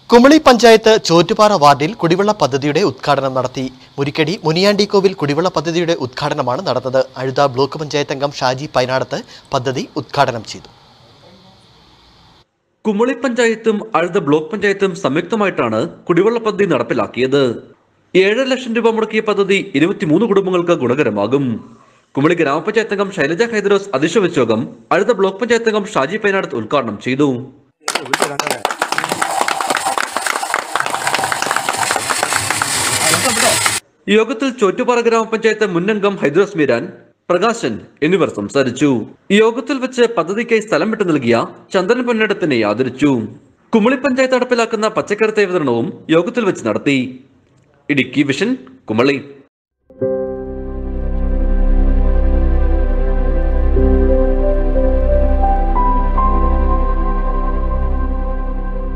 കുമളി പഞ്ചായത്ത് ചോറ്റുപാറ വാർഡിൽ കുടിവെള്ള പദ്ധതിയുടെ ഉദ്ഘാടനം നടത്തി മുരിക്കടി മുനിയാണ്ടിക്കോവിൽ കുടിവെള്ള പദ്ധതിയുടെ ഉദ്ഘാടനമാണ് നടന്നത് അഴുത ബ്ലോക്ക് പഞ്ചായത്ത് അംഗം ഷാജി പൈനാടത്ത് പദ്ധതി ഉദ്ഘാടനം ചെയ്തു കുമളി പഞ്ചായത്തും അഴുത ബ്ലോക്ക് പഞ്ചായത്തും സംയുക്തമായിട്ടാണ് കുടിവെള്ള പദ്ധതി നടപ്പിലാക്കിയത് ഏഴര ലക്ഷം രൂപ മുടക്കിയ പദ്ധതി ഇരുപത്തിമൂന്ന് കുടുംബങ്ങൾക്ക് ഗുണകരമാകും കുമളി ഗ്രാമപഞ്ചായത്ത് അംഗം ശൈലജ ഹൈദരോസ് അധ്യക്ഷ വെച്ചോകം അഴുത ബ്ലോക്ക് പഞ്ചായത്ത് അംഗം ഷാജി പൈനാടത്ത് ഉദ്ഘാടനം ചെയ്തു യോഗത്തിൽ ചോറ്റുപാറ ഗ്രാമപഞ്ചായത്ത് മുന്നംഗം ഹൈദ്രോസ് മീരാൻ പ്രകാശൻ എന്നിവർ സംസാരിച്ചു യോഗത്തിൽ വെച്ച് പദ്ധതിക്കായി സ്ഥലം വിട്ടു നൽകിയ ചന്ദ്രൻ പൊന്നടത്തിനെ ആദരിച്ചു കുമളി പഞ്ചായത്ത് നടപ്പിലാക്കുന്ന പച്ചക്കറി തൈ വിതരണവും യോഗത്തിൽ വെച്ച് നടത്തി ഇടുക്കി വിഷൻ കുമളി